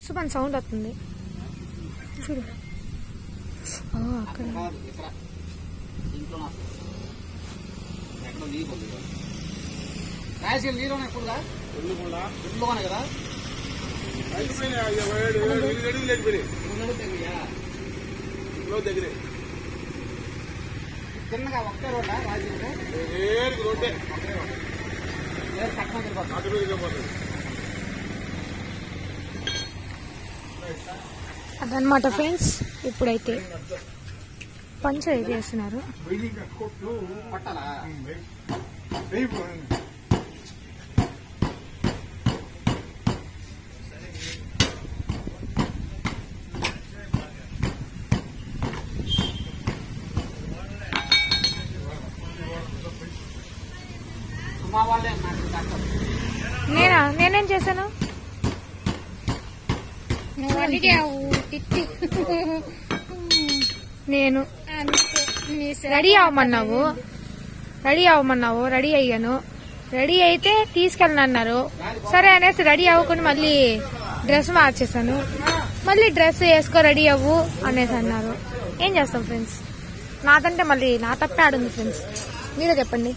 Suman sound వస్తుంది చూడు ఓ, అక్కడ కాదు ఇక్కడ ఇంట్లో నాకు ఎక్కడో నీరు ఉంది రాయలసీమ నీరు ఉన్నాయి ఎప్పుడుగా ఇంట్లోనే కదా రెండు తెగియా దగ్గరే చిన్నగా ఒకే రోడ్డా రాజీవ్ రోడ్డే లేదు కట్నం తిరిగి అటు వెళ్ళిపోతుంది అదనమాట ఫ్రెండ్స్ ఇప్పుడైతే పంచర్ అయితే వేస్తున్నారు బిల్డింగ్ కొట్టు పట్టాలా అయిపోయింది సుమా వాళ్ళే నాకు కట్టం నేనా నేనేం చేశాను నువ్వు అడిగావు తిట్టి నేను అందుకే నీ రెడీ అవ్వమన్నావు రెడీ అవ్వమన్నావు రెడీ అయ్యాను రెడీ అయితే తీసుకెళ్ళను అన్నారు సరే అనేసి రెడీ అవ్వకుండా మళ్ళీ డ్రెస్ మార్చేసాను మళ్ళీ డ్రెస్ వేసుకో రెడీ అవ్వు అనేసి అన్నారు ఏం చేస్తాం ఫ్రెండ్స్ నాకంటే మళ్ళీ నా తప్పే ఆడుంది ఫ్రెండ్స్ మీరే చెప్పండి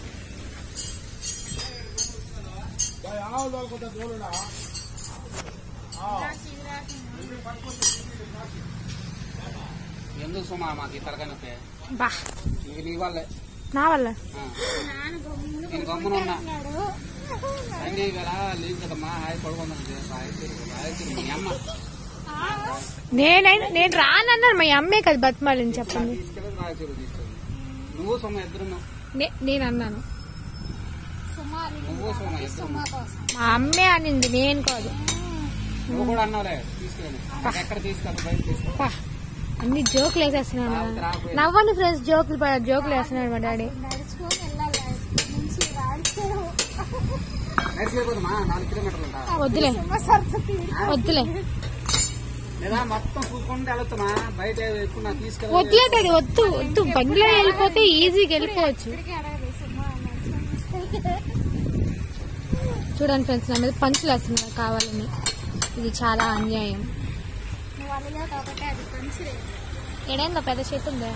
ఎందుకు సుమా మాకు ఈ తలకాయ నొప్పి బా ఇది నీ వాళ్ళే నా వల్ల ఆ. నేను గమ్మున ఉన్నా సంజయ్ కదా లేదు కదమ్మా హాయ్ పడుకుందాం హాయ్ హాయ్ మీ అమ్మ నేనైనా నేను రానన్నాను మా అమ్మే కదా బతిమాలని చెప్పండి తీసుకెళ్ళి రాయచూరు తీసుకెళ్ళి నువ్వు సుమ ఇద్దరు నే- నేను అన్నాను నువ్వు సుమ ఇద్దరు మా అమ్మే అనింది నేను కాదు నువ్వు కూడా అన్నావులే తీసుకెళ్ళి ఎక్కడ తీసుకెళ్ళి బయట తీసుకెళ్ళి పా, అన్ని జోకులు వేసేస్తున్నాడు నవ్వండి ఫ్రెండ్స్ జోకులు ప- జోకులు వేస్తున్నాడు మా డాడీ నడుచుకొని వెళ్ళాలి నుంచి రాడుకో నడిచిపోతుందమ్మా నాలుగు కిలోమీటర్లు ఉంటా వద్దులే సర్దుకి వద్దులే లేదా మొత్తం చూసుకుంటే వెళ్ళొచ్చుమా బయట ఎక్కువ నాకు తీసుకెళ్ళి వద్దులే డాడీ వద్దు వద్దు బండిలో వెళ్ళిపోతే ఈజీగా వెళ్ళిపోవచ్చు అడగదు సుమా నడుచుకొని చూడండి ఫ్రెండ్స్ నా మీద పంచులు వేస్తున్నారు కావాలని ఇది చాలా అన్యాయం నువ్వు అడగలేదు కాబట్టి అది పంచలేదు ఎడేందో పెద్ద చేతి ఉందా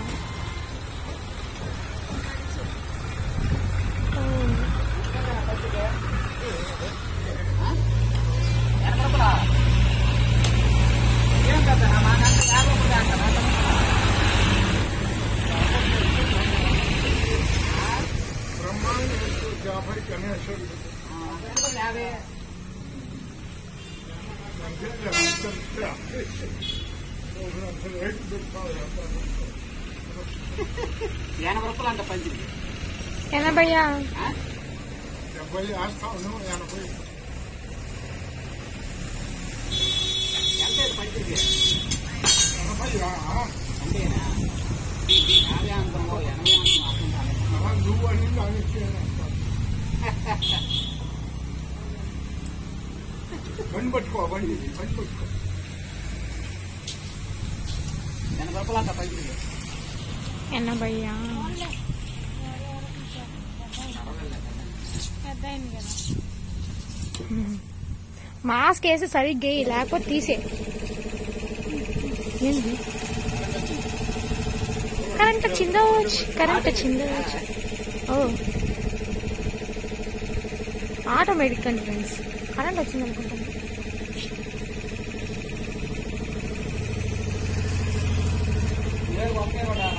ఏం కదా మా నాన్న యాభై రూపాయలు అంటారా? బ్రహ్మాండ జాఫర్ గణేశ్వరుడు యాభై రేటు పెట్టుకోవాలి ఎనభై రూపాయలు అంట పంచింది ఎనభయ్యా ఆ? డెబ్బై వేస్తాను ఎనభై ఎంత ఇది పంచింది ఎనభై అంతేనా యాభై అనుకున్నావు ఎనభై అనుకున్నావు నువ్వు అని దానికి బండి పట్టుకో బండి బండి పట్టుకో ఎనభై రూపాయలు అంట పంచింది ఎనభయ్యా పెద్ద అయింది కదా మాస్క్ వేసి సరిగ్గా వేయి, లేకపోతే తీసే ఏంది కరెంట్ వచ్చిందో కరెంట్ వచ్చిందో ఓ ఆటోమేటిక్ అండి ఫ్రెండ్స్ కరెంట్ వచ్చింది అనుకుంటాను ఏడు ఒకే రోడ్డా